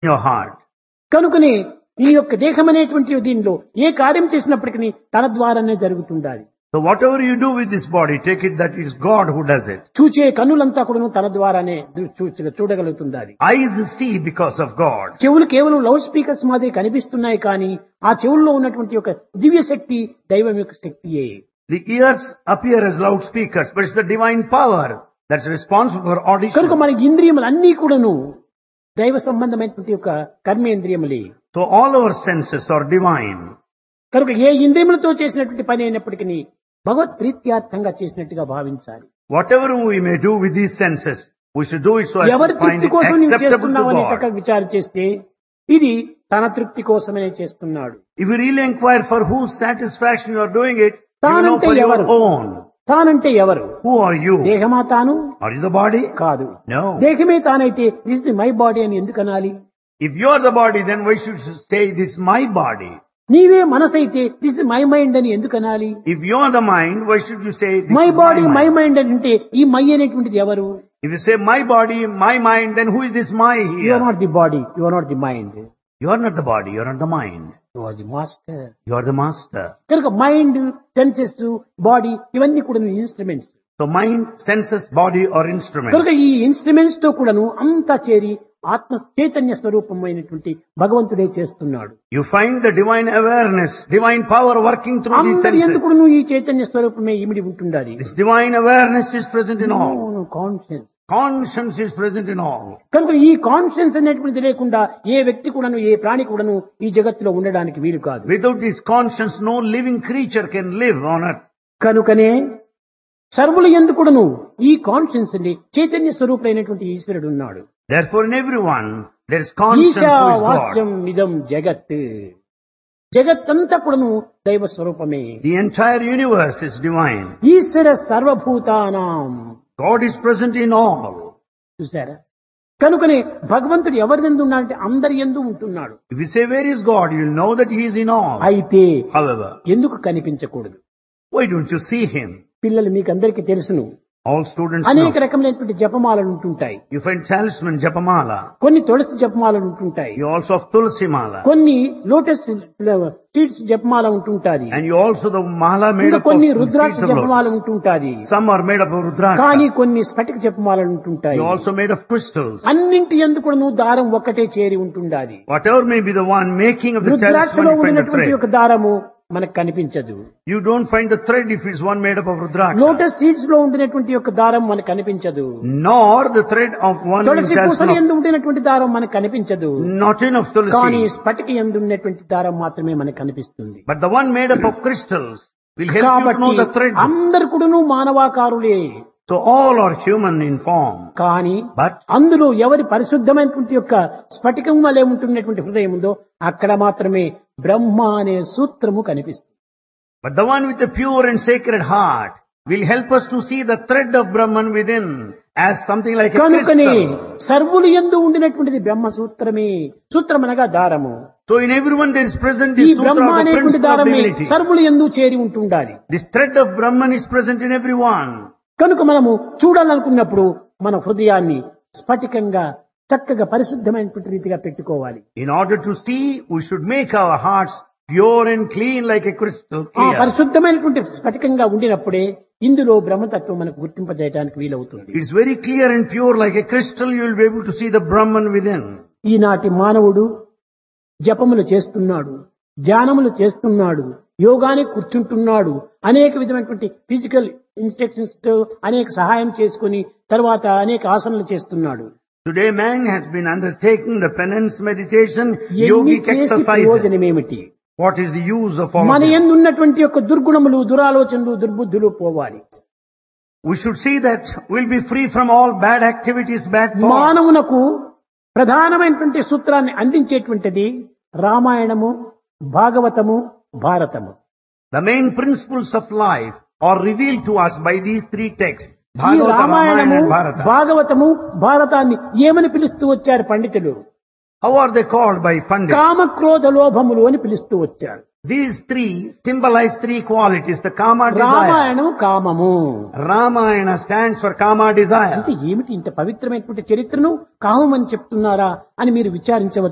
your heart. కనుకనే ఈ యొక్క దేహం అనేటువంటి దీనిలో ఏ కార్యం చేసినప్పటికీ తన ద్వారానే జరుగుతుండాలి So whatever you do with this body, take it that it's God who does it. చూచే కన్నులంతా కూడా తన ద్వారానే దృ- చూ- చూడగలుగుతుండాలి Eyes see because of God. చెవులు కేవలం లౌడ్ స్పీకర్స్ మాదిరి కనిపిస్తున్నాయి కానీ ఆ చెవుల్లో ఉన్నటువంటి ఒక దివ్య శక్తి దైవం యొక్క శక్తియే The ears appear as loudspeakers, but it's the divine power that's responsible for కనుక audition. మన ఇంద్రియములు అన్నీ కూడాను దైవ సంబంధమైనటువంటి యొక్క కర్మేంద్రియములే So all our senses are divine. కనుక ఏ ఇంద్రియములతో చేసినటువంటి పని అయినప్పటికీ భగవత్ ప్రీత్యార్థంగా చేసినట్టుగా భావించాలి Whatever we may do with these senses, we should do it so as ఎవరి to find తృప్తి it కోసం నీవు acceptable to చేస్తున్నావని God. చక్కగా విచారం చేస్తే ఇది తన తృప్తి కోసమే చేస్తున్నాడు If you really inquire for whose satisfaction you are doing it, you know తానంటే for your ఎవరు? own. తానంటే ఎవరు Who are you? దేహమా తాను Are you the body? కాదు No. దేహమే తానైతే దిస్ ది మై బాడీ అని ఎందుకు అనాలి If you are the body, then why should you say this is my body? నీవే మనసు అయితే దిస్ ది మై మైండ్ అని ఎందుకు అనాలి If you are the mind, why should you say this my is body my my mind? Mind అంటే ఈ my అనేటువంటిది ఎవరు If you say my body, my mind, then who is this my you are here? Not the body you are not the mind You are not the body, you are not the mind. You are the master You are the master. కనుక mind senses body ఇవన్నీ కూడా instruments So mind, senses, body or instrument. కనుక ఈ instruments తో కూడాను అంతా చేరి ఆత్మ చైతన్య స్వరూపమైనటువంటి భగవంతుడే చేస్తున్నాడు You find the divine awareness, divine power working through these అందరి senses. ఎందుకు ఈ చైతన్య స్వరూపమే ఇమిడి ఉంటుండాలి This divine awareness is present in all. Conscience Conscience is present in all. కనుక ఈ కాన్షియన్స్ అనేటువంటిది లేకుండా ఏ వ్యక్తి కూడాను ఏ ప్రాణి కూడాను ఈ జగత్తులో ఉండడానికి వీలు కాదు Without this conscience, no living creature can live on earth. కనుకనే సర్వులు ఎందుకుడను ఈ కాన్షియన్స్ అండి చైతన్య స్వరూపుడైనటువంటి ఈశ్వరుడు ఉన్నాడు Therefore, in everyone, there is conscience ఈశా who is వాస్యం God. ఇదం జగత్ జగత్తంతా కూడాను దైవ స్వరూపమే The entire universe is divine. ఈశ్వర సర్వభూతానాం God is present in all. చూసారా కనుకనే భగవంతుడు ఎవరి ఎందు ఉన్నాడంటే అందరి ఎందు ఉంటున్నాడు If you say, where is God? You'll know that He is in all. అయితే However, ఎందుకు కనిపించకూడదు why don't you see Him? పిల్లలు మీకు అందరికీ తెలుసును All students అనేక know. రకమైనటువంటి జపమాలలు ఉంటుంటాయి You find talisman Japamala. కొన్ని తులసి జపమాలలు ఉంటుంటాయి You also have Tulsi Mala. కొన్ని లోటస్ సీడ్స్ జపమాల ఉంటుంటాది And you also the mala made ఇంకా up కొన్ని of రుద్రాక్ష seeds of జపమాల lotus. ఉంటుంటాది Some are made up of కానీ rudraksha. కొన్ని స్ఫటిక జపమాలలు ఉంటుంటాయి You also made of crystals. అన్నింటి ఎందుకు నువ్వు దారం ఒక్కటే చేరి ఉంటుండాది Whatever may be the one making of the talisman, రుద్రాక్షలో you find the ఉన్నటువంటి thread. ఒక దారము మనకు కనిపించదు You don't find the thread if it's one made up of rudraksha. Lotus seeds లో ఉండినటువంటి యొక్క దారం మనకు కనిపించదు Nor the thread of one in తులసి పూసలు talisman ఎందు ఉండినటువంటి దారం మనకు కనిపించదు of, not in of కానీ tulsi. స్ఫటిక ఎందు ఉన్నటువంటి దారం మాత్రమే మనకు కనిపిస్తుంది But the one made up of crystals will help you to కాబట్టి know the thread. అందరు కూడాను మానవాకారులే So all are human in form. కానీ But అందులో ఎవరి పరిశుద్ధమైనటువంటి యొక్క స్ఫటికం వలె ఉంటున్నటువంటి హృదయం ఉందో అక్కడ మాత్రమే బ్రహ్మ అనే సూత్రము కనిపిస్తుంది But the one with the pure and sacred heart will help us to see the thread of Brahman within as something like a కనుకనే crystal. సర్వులు ఎందు ఉండినటువంటిది బ్రహ్మ సూత్రమే సూత్రం అనగా దారము So in everyone there is present ఈ this sutra Brahma of the అనేటువంటి principle of దారమే divinity. సర్వులు ఎందు చేరి ఉంటుండాలి This thread of Brahman is present in everyone. కనుక మనము చూడాలనుకున్నప్పుడు మన హృదయాన్ని స్ఫటికంగా చక్కగా పరిశుద్ధమైనటువంటి రీతిగా పెట్టుకోవాలి In order to see, we should make our hearts pure and clean like a crystal ఆ clear. పరిశుద్ధమైనటువంటి స్ఫటికంగా ఉండినప్పుడే ఇందులో బ్రహ్మతత్వం మనకు గుర్తింపజేయడానికి వీలవుతుంది It's very clear and pure like a crystal. You will be able to see the Brahman within. ఈనాటి మానవుడు జపములు చేస్తున్నాడు ధ్యానములు చేస్తున్నాడు యోగానికి కూర్చుంటున్నాడు అనేక విధమైనటువంటి ఫిజికల్ ఇన్స్ట్రక్షన్స్ తో అనేక సహాయం చేసుకుని తర్వాత అనేక ఆసనలు చేస్తున్నాడు Today man has been undertaking the penance meditation, ఎన్ని yogic చేసి exercises. ప్రయోజనం ఏమిటి What is the use of all మన of this? ఎందు ఉన్నటువంటి యొక్క దుర్గుణములు దురాలోచనలు దుర్బుద్ధులు పోవాలి We should see that we'll be free from all bad activities, bad thoughts. మానవునకు ప్రధానమైనటువంటి సూత్రాన్ని అందించేటువంటిది రామాయణము భాగవతము భారతము The main principles of life are revealed to us by these three texts. ఈ Bhagavata, Ramayana రామాయణము and Bharata. భాగవతము భారతాన్ని ఏమని పిలుస్తూ వచ్చారు పండితులు How are they called by Pandit? కామక్రోధ లోభములు అని పిలుస్తూ వచ్చారు These three symbolize three qualities. The Kama desire. Ramayanam కామము Ramayana stands for Kama desire. అంటే ఏమిటి ఇంత పవిత్రమైనటువంటి చరిత్రను కామం అని చెప్తున్నారా అని మీరు విచారించవచ్చు